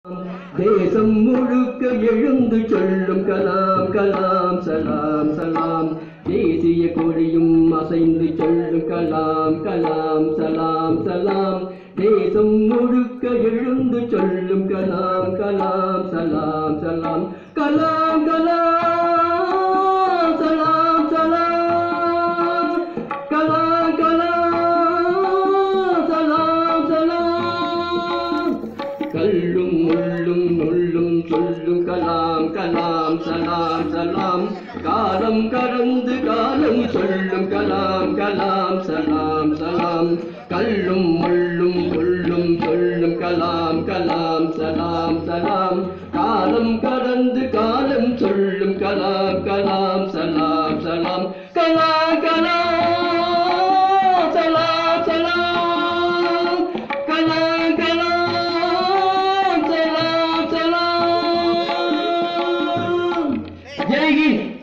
தேசம் முழுக்க எழுந்து சொல்லும் கலாம் கலாம் சலாம் சலாம் தேசிய கொடியும் அசைந்து சொல்லும் கலாம் கலாம் சலாம் சலாம் தேசம் முழுக்க எழுந்து சொல்லும் கலாம் கலாம் சலாம் சலாம் கலாம் கலாம் சலாம் சலாம் கலாம் கலாம் சலாம் சலாம் கல்லும் முள்ளும் நுள்ளும் சொல்லும் கலாம் கலாம் சலாம் சலாம் காலம் கடந்து காலம் சொல்லும் கலாம் கலாம் சலாம் சலாம் கல்லும் முள்ளும் கொள்ளும் சொல்லும் கலாம் கலாம் சலாம் சலாம் காலம் கடந்து காலம் சொல்லும் கலாம் கலாம் சலாம் சலாம் கலாம் கலாம் சலாம் சலாம் கலாம் கலாம் சலாம் சலாம் ஜெய் ஹிந்த்